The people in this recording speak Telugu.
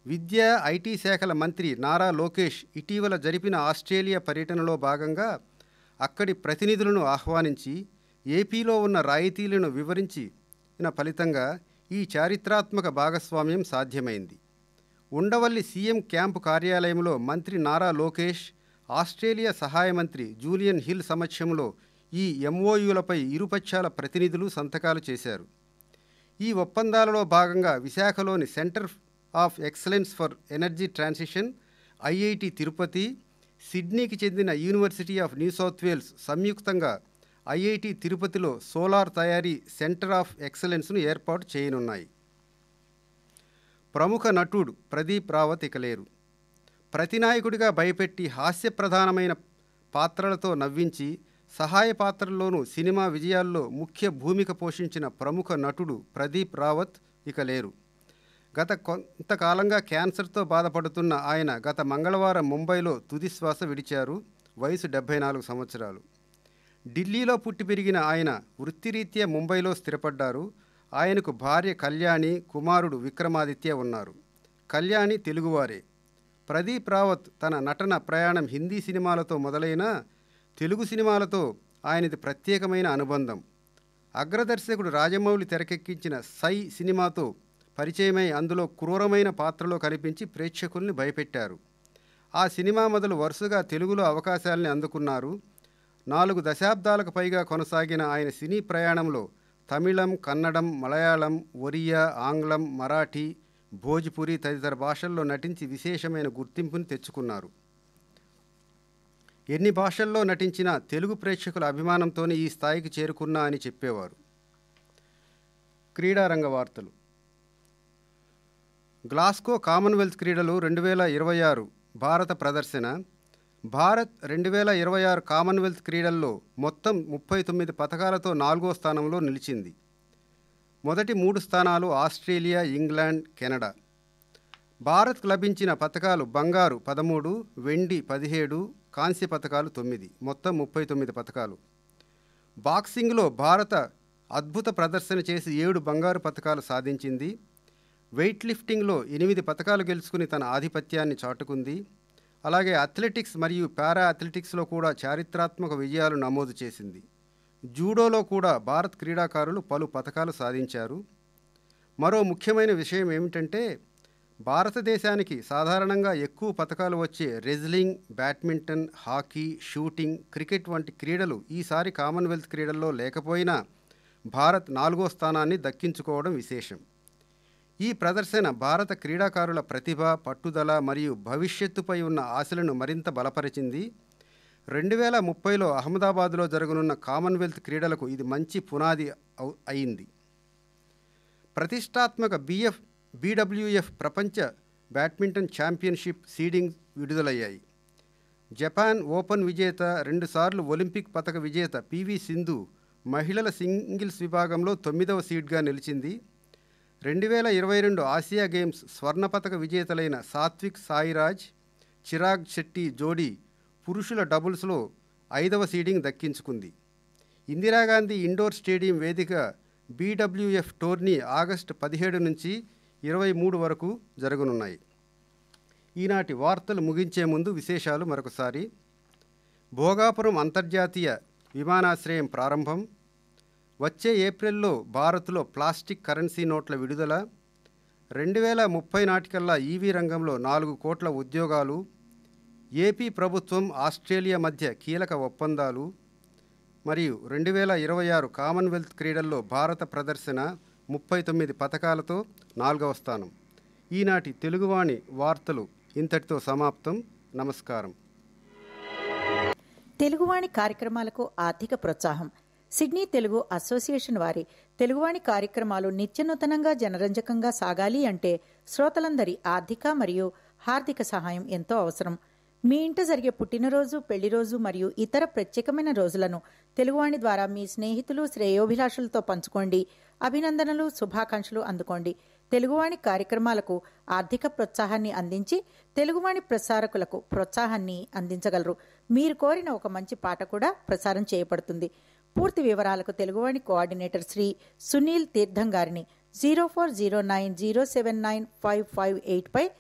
విద్యా ఐటీ శాఖల మంత్రి నారా లోకేష్ ఇటీవల జరిపిన ఆస్ట్రేలియా పర్యటనలో భాగంగా అక్కడి ప్రతినిధులను ఆహ్వానించి ఏపీలో ఉన్న రాయితీలను వివరించిన ఫలితంగా ఈ చారిత్రాత్మక భాగస్వామ్యం సాధ్యమైంది ఉండవల్లి సీఎం క్యాంపు కార్యాలయంలో మంత్రి నారా లోకేష్ ఆస్ట్రేలియా సహాయ మంత్రి జూలియన్ హిల్ సమక్షంలో ఈ ఎంఓయూలపై ఇరుపక్షాల ప్రతినిధులు సంతకాలు చేశారు ఈ ఒప్పందాలలో భాగంగా విశాఖలోని centre of excellence for energy transition IIT Tirupati సిడ్నీకి చెందిన university of New South Wales సంయుక్తంగా ఐఐటి తిరుపతిలో సోలార్ తయారీ సెంటర్ ఆఫ్ ఎక్సలెన్స్ను ఏర్పాటు చేయనున్నాయి ప్రముఖ నటుడు ప్రదీప్ రావత్ ఇక లేరు ప్రతినాయకుడిగా భయపెట్టి హాస్యప్రధానమైన పాత్రలతో నవ్వించి సహాయ పాత్రల్లోనూ సినిమా విజయాల్లో ముఖ్య భూమిక పోషించిన ప్రముఖ నటుడు ప్రదీప్ రావత్ ఇక లేరు గత కొంతకాలంగా క్యాన్సర్తో బాధపడుతున్న ఆయన గత మంగళవారం ముంబైలో తుది శ్వాస విడిచారు వయసు డెబ్బై నాలుగు సంవత్సరాలు ఢిల్లీలో పుట్టి పెరిగిన ఆయన వృత్తిరీత్యా ముంబైలో స్థిరపడ్డారు ఆయనకు భార్య కళ్యాణి కుమారుడు విక్రమాదిత్య ఉన్నారు కళ్యాణి తెలుగువారే ప్రదీప్ రావత్ తన నటన ప్రయాణం హిందీ సినిమాలతో మొదలైన తెలుగు సినిమాలతో ఆయనది ప్రత్యేకమైన అనుబంధం అగ్రదర్శకుడు రాజమౌళి తెరకెక్కించిన సై సినిమాతో పరిచయమై అందులో క్రూరమైన పాత్రలో కనిపించి ప్రేక్షకుల్ని భయపెట్టారు ఆ సినిమా మొదలు వరుసగా తెలుగులో అవకాశాల్ని అందుకున్నారు నాలుగు దశాబ్దాలకు పైగా కొనసాగిన ఆయన సినీ ప్రయాణంలో తమిళం కన్నడం మలయాళం ఒరియా ఆంగ్లం మరాఠీ భోజ్పురి తదితర భాషల్లో నటించి విశేషమైన గుర్తింపుని తెచ్చుకున్నారు ఎన్ని భాషల్లో నటించినా తెలుగు ప్రేక్షకుల అభిమానంతోనే ఈ స్థాయికి చేరుకున్నా అని చెప్పేవారు క్రీడారంగ వార్తలు గ్లాస్కో కామన్వెల్త్ క్రీడలు రెండు వేల ఇరవై ఆరు భారత ప్రదర్శన భారత్ రెండు వేల ఇరవై ఆరు కామన్వెల్త్ క్రీడల్లో మొత్తం ముప్పై తొమ్మిది పథకాలతో నాలుగో స్థానంలో నిలిచింది మొదటి మూడు స్థానాలు ఆస్ట్రేలియా ఇంగ్లాండ్ కెనడా భారత్కు లభించిన పథకాలు బంగారు పదమూడు వెండి పదిహేడు కాంస్య పథకాలు తొమ్మిది మొత్తం ముప్పై తొమ్మిది పథకాలు బాక్సింగ్లో భారత అద్భుత ప్రదర్శన చేసి ఏడు బంగారు పథకాలు సాధించింది వెయిట్ లిఫ్టింగ్లో ఎనిమిది పథకాలు గెలుచుకుని తన ఆధిపత్యాన్ని చాటుకుంది అలాగే అథ్లెటిక్స్ మరియు పారా అథ్లెటిక్స్లో కూడా చారిత్రాత్మక విజయాలు నమోదు చేసింది జూడోలో కూడా భారత్ క్రీడాకారులు పలు పథకాలు సాధించారు మరో ముఖ్యమైన విషయం ఏమిటంటే భారతదేశానికి సాధారణంగా ఎక్కువ పథకాలు వచ్చే wrestling badminton hockey shooting cricket వంటి క్రీడలు ఈసారి కామన్వెల్త్ క్రీడల్లో లేకపోయినా భారత్ నాలుగో స్థానాన్ని దక్కించుకోవడం విశేషం ఈ ప్రదర్శన భారత క్రీడాకారుల ప్రతిభ పట్టుదల మరియు భవిష్యత్తుపై ఉన్న ఆశలను మరింత బలపరిచింది రెండు వేల ముప్పైలో అహ్మదాబాద్లో జరగనున్న కామన్వెల్త్ క్రీడలకు ఇది మంచి పునాది అవు- అయింది ప్రతిష్టాత్మక బిఎఫ్ బీడబ్ల్యూఎఫ్ ప్రపంచ బ్యాడ్మింటన్ ఛాంపియన్షిప్ సీడింగ్ విడుదలయ్యాయి జపాన్ ఓపెన్ విజేత రెండుసార్లు ఒలింపిక్ పతక విజేత పివి సింధు మహిళల సింగిల్స్ విభాగంలో తొమ్మిదవ సీడ్గా నిలిచింది రెండు వేల ఇరవై రెండు ఆసియా గేమ్స్ స్వర్ణ పతక విజేతలైన సాత్విక్ సాయిరాజ్ చిరాగ్ శెట్టి జోడీ పురుషుల డబుల్స్లో ఐదవ సీడింగ్ దక్కించుకుంది ఇందిరాగాంధీ ఇండోర్ స్టేడియం వేదిక బీడబ్ల్యూఎఫ్ టోర్నీ ఆగస్టు పదిహేడు నుంచి ఇరవై మూడు వరకు జరగనున్నాయి ఈనాటి వార్తలు ముగించే ముందు విశేషాలు మరొకసారి భోగాపురం అంతర్జాతీయ విమానాశ్రయం ప్రారంభం వచ్చే ఏప్రిల్లో భారత్లో ప్లాస్టిక్ కరెన్సీ నోట్ల విడుదల రెండు వేల ముప్పై నాటికల్లా ఈవీ రంగంలో నాలుగు కోట్ల ఉద్యోగాలు ఏపీ ప్రభుత్వం ఆస్ట్రేలియా మధ్య కీలక ఒప్పందాలు మరియు రెండు వేల ఇరవై ఆరు కామన్వెల్త్ క్రీడల్లో భారత ప్రదర్శన ముప్పై తొమ్మిది పథకాలతో నాలుగవ స్థానం ఈనాటి తెలుగువాణి వార్తలు ఇంతటితో సమాప్తం నమస్కారం తెలుగువాణి కార్యక్రమాలకు ఆర్థిక ప్రోత్సాహం సిడ్నీ తెలుగు అసోసియేషన్ వారి తెలుగువాణి కార్యక్రమాలు నిత్యనూతనంగా జనరంజకంగా సాగాలి అంటే శ్రోతలందరి ఆర్థిక మరియు హార్దిక సహాయం ఎంతో అవసరం మీ ఇంట జరిగే పుట్టినరోజు పెళ్లిరోజు మరియు ఇతర ప్రత్యేకమైన రోజులను తెలుగువాణి ద్వారా మీ స్నేహితులు శ్రేయోభిలాషులతో పంచుకోండి అభినందనలు శుభాకాంక్షలు అందుకోండి తెలుగువాణి కార్యక్రమాలకు ఆర్థిక ప్రోత్సాహాన్ని అందించి తెలుగువాణి ప్రసారకులకు ప్రోత్సాహాన్ని అందించగలరు మీరు కోరిన ఒక మంచి పాట కూడా ప్రసారం చేయబడుతుంది పూర్తి వివరాలకు తెలుగువాణి కోఆర్డినేటర్ శ్రీ సునీల్ తీర్థం గారిని zero four zero nine zero seven nine five five eight పై